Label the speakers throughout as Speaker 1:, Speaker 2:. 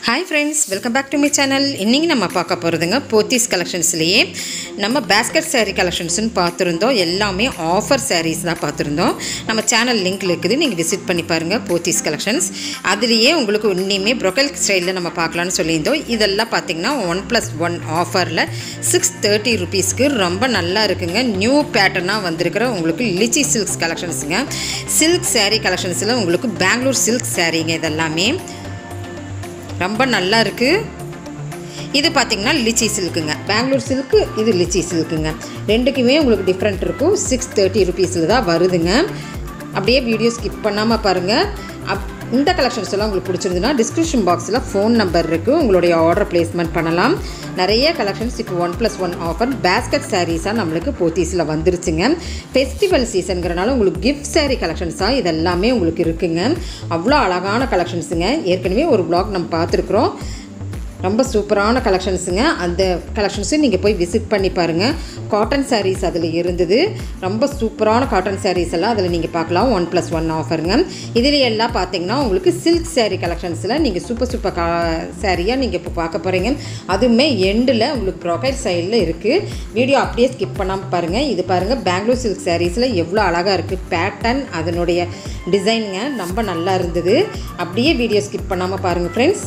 Speaker 1: Hi friends welcome back to my channel இன்றைக்கி நம்ம பார்க்க போகிறதுங்க போத்தீஸ் கலெக்ஷன்ஸ்லேயே நம்ம பேஸ்கெட் saree கலெக்ஷன்ஸ்னு பார்த்துருந்தோம் எல்லாமே ஆஃபர் sarees தான் பார்த்துருந்தோம் நம்ம சேனல் லிங்க் இருக்குது நீங்கள் விசிட் பண்ணி பாருங்கள் போத்தீஸ் கலெக்ஷன்ஸ் அதுலேயே உங்களுக்கு இன்னிமே ப்ரொக்கல் ஸ்டைலில் நம்ம பார்க்கலான்னு சொல்லியிருந்தோம் இதெல்லாம் பார்த்தீங்கன்னா ஒன் ப்ளஸ் ஒன் ஆஃபரில் சிக்ஸ் தேர்ட்டி ருபீஸ்க்கு ரொம்ப நல்லா இருக்குங்க நியூ பேட்டர்னாக வந்திருக்கிற உங்களுக்கு லிச்சி சில்க்ஸ் கலெக்ஷன்ஸுங்க சில்க் saree கலெக்ஷன்ஸில் உங்களுக்கு பெங்களூர் சில்க் சாரீங்க இதெல்லாமே ரொம்ப நல்லா இருக்குது இது பார்த்திங்கன்னா லிச்சி சில்க்குங்க பெங்களூர் சில்க்கு இது லிச்சி சில்க்குங்க ரெண்டுக்குமே உங்களுக்கு டிஃப்ரெண்ட் இருக்கும் சிக்ஸ் தேர்ட்டி ருபீஸில் தான் வருதுங்க அப்படியே வீடியோ ஸ்கிப் பண்ணாமல் பாருங்கள் அப் இந்த கலெக்ஷன்ஸ் எல்லாம் உங்களுக்கு பிடிச்சிருந்துன்னா டிஸ்கிரிப்ஷன் பாக்ஸில் ஃபோன் நம்பர் இருக்குது உங்களுடைய ஆர்டர் பிளேஸ்மெண்ட் பண்ணலாம் நிறைய கலெக்ஷன்ஸ் இப்போ one plus one offer basket சாரீஸாக நம்மளுக்கு போத்தீஸில் வந்துருச்சுங்க ஃபெஸ்டிவல் சீசனுங்கிறனால உங்களுக்கு கிஃப்ட் saree கலெக்ஷன்ஸாக இதெல்லாமே உங்களுக்கு இருக்குங்க அவ்வளோ அழகான கலெக்ஷன்ஸுங்க ஏற்கனவே ஒரு ப்ளாக் நம்ம பார்த்துருக்குறோம் ரொம்ப சூப்பரான கலெக்ஷன்ஸுங்க அந்த கலெக்ஷன்ஸும் நீங்கள் போய் விசிட் பண்ணி பாருங்கள் காட்டன் sarees அதில் இருந்தது ரொம்ப சூப்பரான காட்டன் sarees எல்லாம் அதில் நீங்கள் பார்க்கலாம் ஒன் ப்ளஸ் ஒன் ஆஃபருங்க இதில் எல்லாம் பார்த்தீங்கன்னா உங்களுக்கு சில்க் saree கலெக்ஷன்ஸில் நீங்கள் சூப்பர் சூப்பர் கா சாரியாக நீங்கள் இப்போ பார்க்க போகிறீங்க அதுவுமே எண்டில் உங்களுக்கு ப்ரொஃபைல் சைடில் இருக்குது வீடியோ அப்படியே ஸ்கிப் பண்ணாமல் பாருங்கள் இது பாருங்கள் பெங்களூர் சில்க் சாரீஸில் எவ்வளோ அழகாக இருக்குது பேட்டர்ன் அதனுடைய டிசைனுங்க ரொம்ப நல்லா இருந்தது அப்படியே வீடியோ ஸ்கிப் பண்ணாமல் பாருங்கள் ஃப்ரெண்ட்ஸ்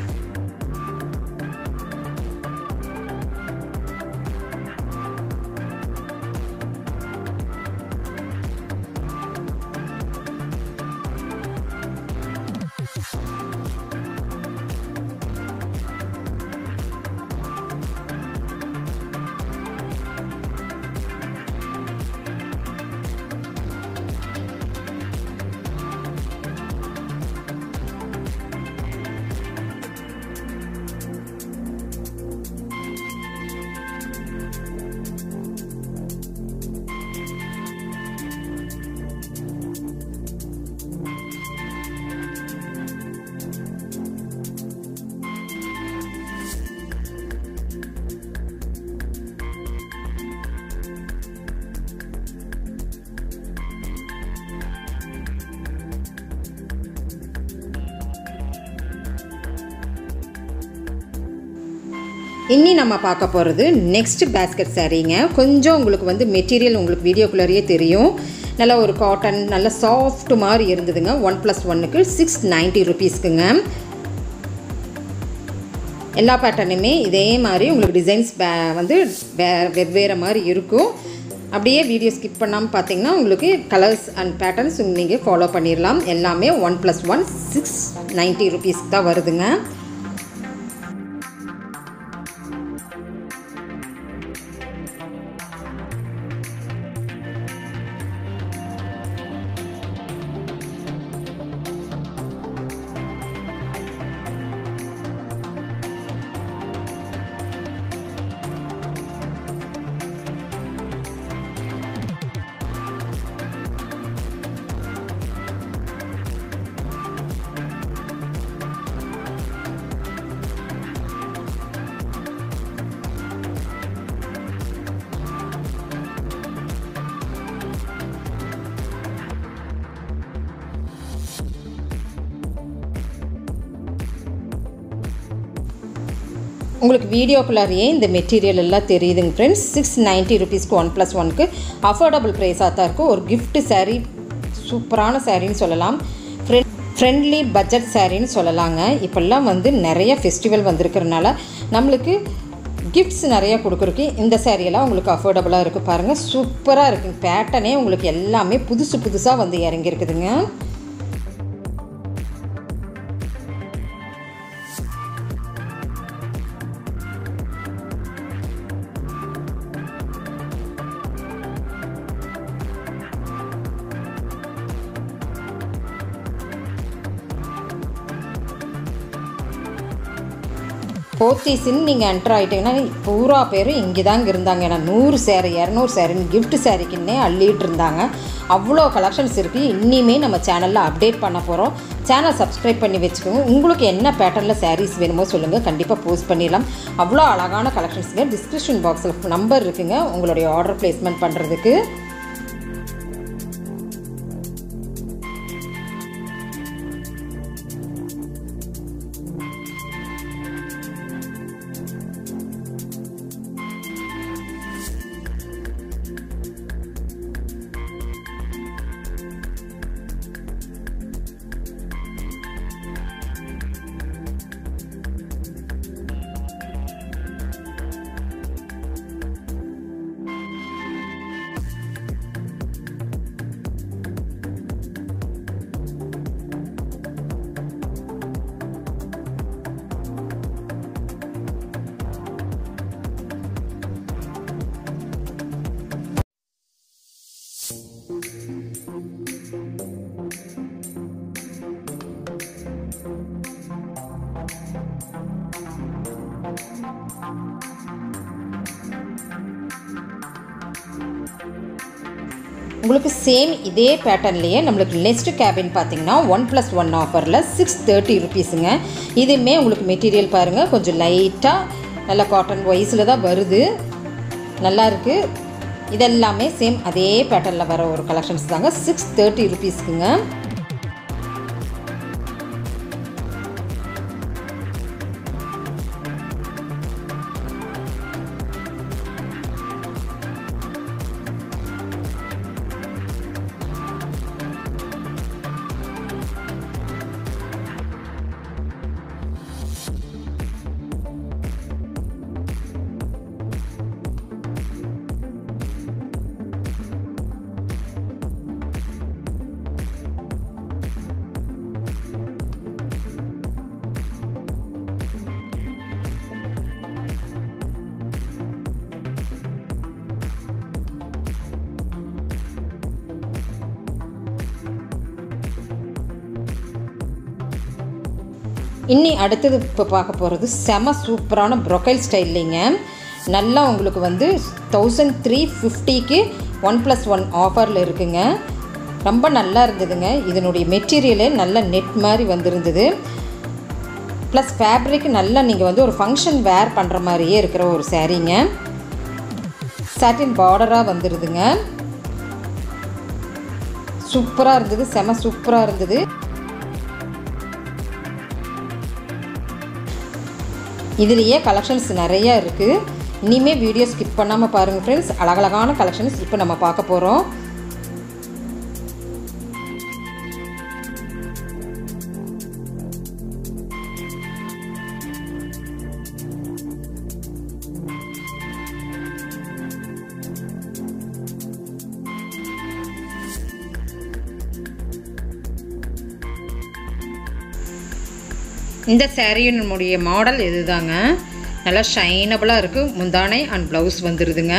Speaker 1: இன்னி நம்ம பார்க்க போகிறது நெக்ஸ்ட் பேஸ்கெட் சாரீங்க கொஞ்சம் உங்களுக்கு வந்து மெட்டீரியல் உங்களுக்கு வீடியோக்குள்ளேயே தெரியும் நல்ல ஒரு காட்டன் நல்ல சாஃப்ட் மாதிரி இருந்ததுங்க ஒன் ப்ளஸ் ஒன்னுக்கு சிக்ஸ் நைன்ட்டி ருபீஸ்க்குங்க எல்லா பேட்டர்னுமே இதே மாதிரி உங்களுக்கு டிசைன்ஸ் வந்து வே வெவ்வேறு மாதிரி இருக்கும் அப்படியே வீடியோ ஸ்கிப் பண்ணாமல் பார்த்தீங்கன்னா உங்களுக்கு கலர்ஸ் அண்ட் பேட்டர்ன்ஸ் நீங்கள் ஃபாலோ பண்ணிடலாம் எல்லாமே one plus one six ninety ருபீஸ்க்கு தான் வருதுங்க உங்களுக்கு வீடியோக்குள்ளாரையே இந்த மெட்டீரியல் எல்லாம் தெரியுதுங்க ஃப்ரெண்ட்ஸ் சிக்ஸ் நைன்ட்டி ருபீஸ்க்கு ஒன் ப்ளஸ் ஒனுக்கு அஃபோர்டபுள் ப்ரைஸாக தான் இருக்கும் ஒரு gift saree சூப்பரான சாரின்னு சொல்லலாம் ஃப்ரெண்ட் ஃப்ரெண்ட்லி பட்ஜெட் சாரின்னு சொல்லலாங்க இப்போல்லாம் வந்து நிறைய ஃபெஸ்டிவல் வந்திருக்கிறனால நம்மளுக்கு கிஃப்ட்ஸ் நிறைய கொடுக்குறக்கு இந்த சாரியெல்லாம் உங்களுக்கு அஃபோர்டபுளாக இருக்குது பாருங்கள் சூப்பராக இருக்குங்க பேட்டர்னே உங்களுக்கு எல்லாமே புதுசு புதுசாக வந்து இறங்கியிருக்குதுங்க போத்தீஸ்ன்னு நீங்கள் என்டர் ஆகிட்டீங்கன்னா பூரா பேரும் இங்கே தாங்க இருந்தாங்க ஏன்னா நூறு சேரீ இரநூறு சேரீன்னு கிஃப்ட் சேரீக்குன்னே அள்ளிட்டு இருந்தாங்க அவ்வளோ கலெக்ஷன்ஸ் இருக்குது இன்னிமே நம்ம சேனலில் அப்டேட் பண்ண போகிறோம் சேனல் சப்ஸ்கிரைப் பண்ணி வச்சுக்கோங்க உங்களுக்கு என்ன பேட்டர்னில் சாரீஸ் வேணுமோ சொல்லுங்கள் கண்டிப்பாக போஸ்ட் பண்ணிடலாம் அவ்வளோ அழகான கலெக்ஷன்ஸுங்க டிஸ்கிரிப்ஷன் பாக்ஸில் நம்பர் இருக்குங்க உங்களுடைய ஆர்டர் ப்ளேஸ்மெண்ட் பண்ணுறதுக்கு உங்களுக்கு சேம் இதே பேட்டர்ன்லேயே நம்மளுக்கு நெக்ஸ்ட் கேபின் பார்த்தீங்கன்னா ஒன் ப்ளஸ் ஒன் ஆஃபரில் சிக்ஸ் தேர்ட்டி ருபீஸுங்க இதுவுமே உங்களுக்கு மெட்டீரியல் பாருங்கள் கொஞ்சம் லைட்டாக நல்ல காட்டன் வைஸில் தான் வருது நல்லா இருக்குது இதெல்லாமே சேம் அதே பேட்டர்னில் வர ஒரு கலெக்ஷன்ஸ் தாங்க சிக்ஸ் தேர்ட்டி ருபீஸ்க்குங்க இன்னி அடுத்தது இப்போ பார்க்க போகிறது செம சூப்பரான ப்ரொக்கைல் ஸ்டைல்லிங்க நல்லா உங்களுக்கு வந்து தௌசண்ட் த்ரீ ஃபிஃப்டிக்கு ஒன் ப்ளஸ் ஒன் ஆஃபரில் இருக்குங்க ரொம்ப நல்லா இருந்ததுங்க இதனுடைய மெட்டீரியலே நல்ல நெட் மாதிரி வந்திருந்தது ப்ளஸ் ஃபேப்ரிக் நல்லா நீங்கள் வந்து ஒரு ஃபங்க்ஷன் வேர் பண்ணுற மாதிரியே இருக்கிற ஒரு சாரீங்க சாட்டின் பார்டராக வந்துடுதுங்க சூப்பராக இருந்தது செம சூப்பராக இருந்தது இதுலேயே கலெக்ஷன்ஸ் நிறையா இருக்குது இனிமேல் வீடியோ ஸ்கிப் பண்ணாமல் பாருங்கள் ஃப்ரெண்ட்ஸ் அழகழகான கலெக்ஷன்ஸ் இப்போ நம்ம பார்க்க போகிறோம் இந்த சேரீனுடைய மாடல் இதுதாங்க நல்லா ஷைனபிளாக இருக்குது முந்தானை அண்ட் ப்ளவுஸ் வந்துடுதுங்க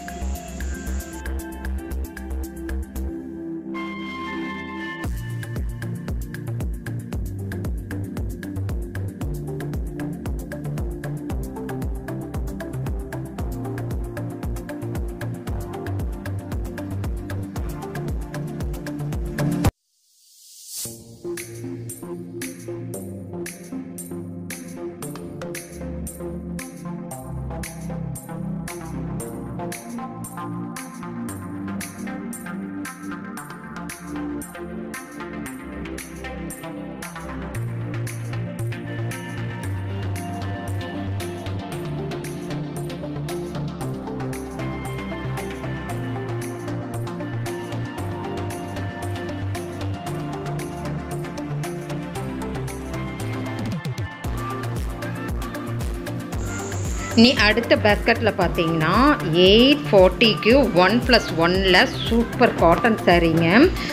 Speaker 1: நீ அடுத்த பேஸ்கெட்டில் பார்த்தீங்கன்னா எயிட் ஃபார்ட்டிக்கு ஒன் ப்ளஸ் ஒனில் சூப்பர் காட்டன் சாரீங்க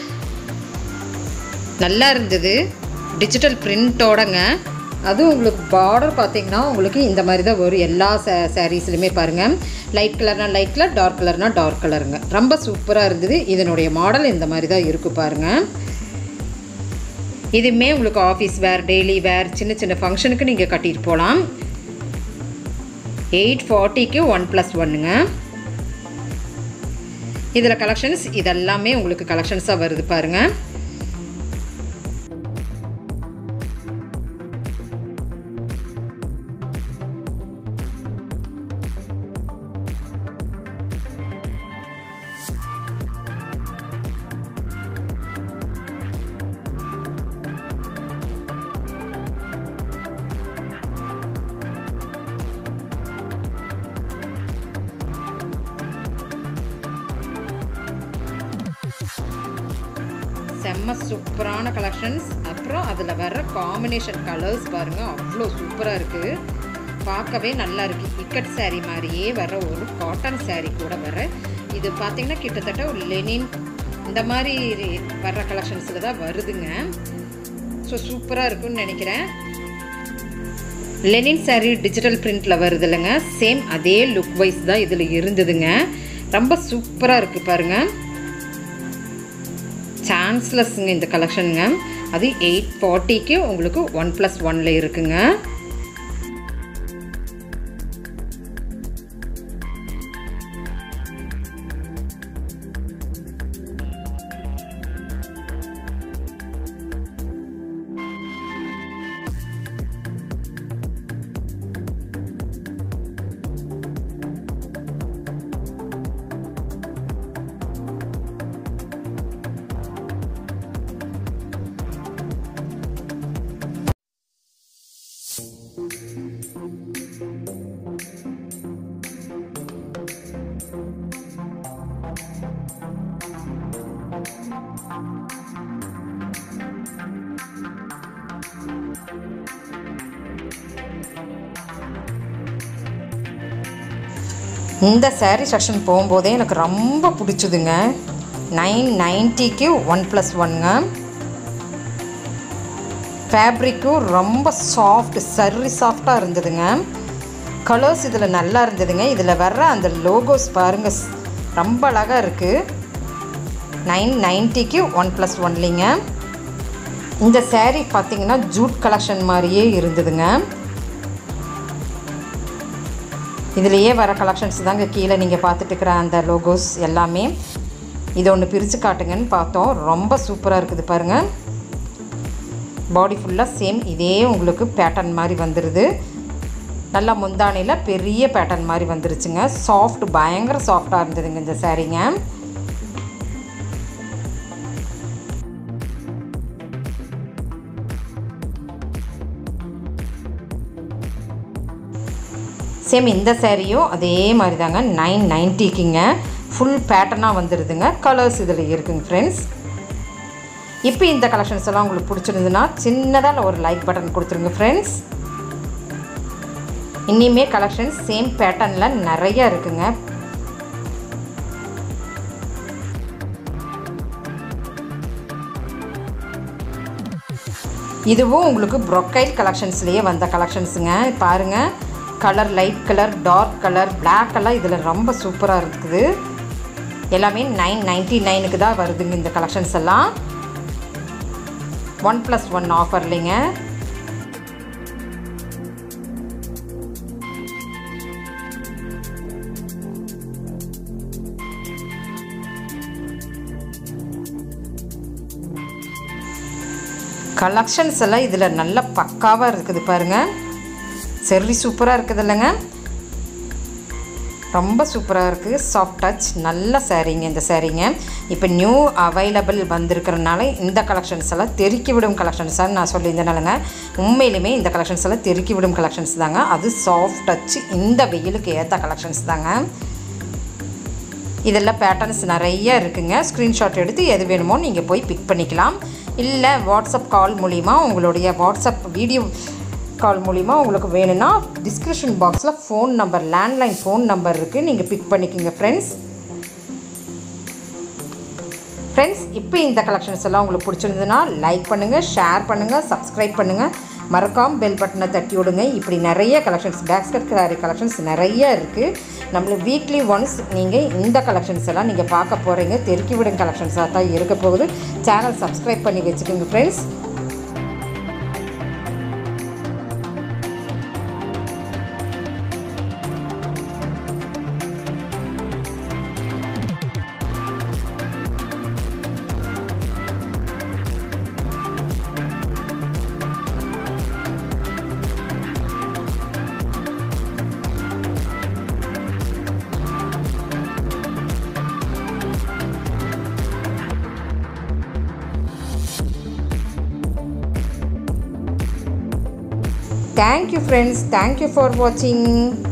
Speaker 1: நல்லா இருந்தது டிஜிட்டல் பிரிண்ட்டோடங்க அதுவும் உங்களுக்கு பார்டர் பார்த்தீங்கன்னா உங்களுக்கு இந்த மாதிரி தான் வரும் எல்லா சே சாரீஸ்லையுமே பாருங்கள் லைட் கலர்னா லைட் கலர் டார்க் கலர்னா டார்க் கலருங்க ரொம்ப சூப்பராக இருந்தது இதனுடைய மாடல் இந்த மாதிரி தான் இருக்குது பாருங்கள் இதுவுமே உங்களுக்கு ஆஃபீஸ் வேர் டெய்லி வேர் சின்ன சின்ன ஃபங்க்ஷனுக்கு நீங்கள் கட்டிட்டு போகலாம் எயிட் ஃபார்ட்டிக்கு ஒன் ப்ளஸ் ஒன்னுங்க இதில் கலெக்ஷன்ஸ் இதெல்லாமே உங்களுக்கு கலெக்ஷன்ஸாக வருது பாருங்கள் செம்ம சூப்பரான கலெக்ஷன்ஸ் அப்புறம் அதில் வர்ற காம்பினேஷன் கலர்ஸ் பாருங்கள் அவ்வளோ சூப்பராக இருக்குது பார்க்கவே நல்லா இருக்குது இக்கட் saree மாதிரியே வர ஒரு காட்டன் saree கூட வர இது பார்த்திங்கன்னா கிட்டத்தட்ட ஒரு லெனின் இந்த மாதிரி வர்ற கலெக்ஷன்ஸில் தான் வருதுங்க ஸோ சூப்பராக இருக்குன்னு நினைக்கிறேன் லெனின் saree டிஜிட்டல் பிரிண்டில் வருது இல்லைங்க சேம் அதே லுக் வைஸ் தான் இதில் இருந்ததுங்க ரொம்ப சூப்பராக இருக்குது பாருங்கள் சான்ஸ்லெஸ்ங்க இந்த கலெக்ஷனுங்க அது எயிட் ஃபார்ட்டிக்கு உங்களுக்கு ஒன் ப்ளஸ் ஒனில் இருக்குங்க இந்த saree செக்ஷன் போகும்போதே எனக்கு ரொம்ப பிடிச்சதுங்க நைன் நைன்ட்டிக்கு ஒன் ப்ளஸ் ஒன்ங்க ஃபேப்ரிக்கும் ரொம்ப சாஃப்ட் சரி சாஃப்டாக இருந்ததுங்க கலர்ஸ் இதில் நல்லா இருந்ததுங்க இதில் வர்ற அந்த லோகோஸ் பாருங்கள் ரொம்ப அழகாக இருக்குது நைன் நைன்ட்டிக்கு ஒன் ப்ளஸ் ஒன்லிங்க இந்த saree பார்த்தீங்கன்னா ஜூட் கலெக்ஷன் மாதிரியே இருந்ததுங்க இதுலேயே வர கலெக்ஷன்ஸ் தாங்க கீழே நீங்கள் பார்த்துட்டு இருக்கிற அந்த லோகோஸ் எல்லாமே இதை ஒன்று பிரித்து காட்டுங்கன்னு பார்த்தோம் ரொம்ப சூப்பராக இருக்குது பாருங்கள் பாடி ஃபுல்லாக சேம் இதே உங்களுக்கு பேட்டர்ன் மாதிரி வந்துடுது நல்லா முந்தானையில் பெரிய பேட்டர்ன் மாதிரி வந்துருச்சுங்க சாஃப்ட் பயங்கர சாஃப்டாக இருந்ததுங்க இந்த சாரீங்க சேம் இந்த சேரீயும் அதே மாதிரி தாங்க நைன் நைன்ட்டிக்குங்க ஃபுல் பேட்டர்னாக வந்துடுதுங்க கலர்ஸ் இதில் இருக்குங்க ஃப்ரெண்ட்ஸ் இப்போ இந்த கலெக்ஷன்ஸ் எல்லாம் உங்களுக்கு பிடிச்சிருந்ததுன்னா சின்னதாக ஒரு லைக் பட்டன் கொடுத்துருங்க ஃப்ரெண்ட்ஸ் இனிமே கலெக்ஷன்ஸ் சேம் பேட்டர்னில் நிறைய இருக்குங்க இதுவும் உங்களுக்கு ப்ரொக்கைல் கலெக்ஷன்ஸ்லேயே வந்த கலெக்ஷன்ஸுங்க பாருங்கள் colour light colour dark colour black எல்லாம் இதில் ரொம்ப சூப்பராக இருக்குது எல்லாமே நைன் நைன்ட்டி நைனுக்கு தான் வருதுங்க இந்த கலெக்ஷன்ஸ் எல்லாம் ஒன் ப்ளஸ் ஒன் ஆஃபர்லிங்க கலெக்ஷன்ஸ் எல்லாம் இதில் நல்ல பக்காவாக இருக்குது பாருங்கள் சரி சூப்பராக இருக்குது இல்லைங்க ரொம்ப சூப்பராக இருக்குது சாஃப்ட் டச் நல்ல சாரீங்க இந்த சாரீங்க இப்போ நியூ அவைலபிள் வந்திருக்கிறனால இந்த கலெக்ஷன்ஸ் எல்லாம் தெருக்கி விடும் கலெக்ஷன்ஸாக நான் சொல்லியிருந்தேனாலங்க உண்மையிலுமே இந்த கலெக்ஷன்ஸ் எல்லாம் தெருக்கி விடும் கலெக்ஷன்ஸ் தாங்க அது சாஃப்ட் டச் இந்த வெயிலுக்கு ஏற்ற கலெக்ஷன்ஸ் தாங்க இதெல்லாம் பேட்டர்ன்ஸ் நிறைய இருக்குங்க ஸ்க்ரீன்ஷாட் எடுத்து எது வேணுமோ நீங்கள் போய் பிக் பண்ணிக்கலாம் இல்லை வாட்ஸ்அப் கால் மூலிமா உங்களுடைய வாட்ஸ்அப் வீடியோ கால் மூலிமா உங்களுக்கு வேணும்னா டிஸ்கிரிப்ஷன் பாக்ஸில் phone number landline phone number இருக்குது நீங்கள் பிக் பண்ணிக்கோங்க ஃப்ரெண்ட்ஸ் ஃப்ரெண்ட்ஸ் இப்போ இந்த கலெக்ஷன்ஸ் எல்லாம் உங்களுக்கு பிடிச்சிருந்ததுன்னா லைக் பண்ணுங்கள் ஷேர் பண்ணுங்கள் சப்ஸ்கிரைப் பண்ணுங்கள் மறக்காம பெல் பட்டனை தட்டி விடுங்க இப்படி நிறைய கலெக்ஷன்ஸ் பேக்ஸ்கட் சாரி கலெக்ஷன்ஸ் நிறைய இருக்குது நம்மளுக்கு வீக்லி ஒன்ஸ் நீங்கள் இந்த கலெக்ஷன்ஸ் எல்லாம் நீங்கள் பார்க்க போகிறீங்க தெருக்கி விடும் கலெக்ஷன்ஸாக தான் இருக்க போகுது சேனல் சப்ஸ்கிரைப் பண்ணி வச்சுக்கோங்க friends Thank you friends. Thank you for watching.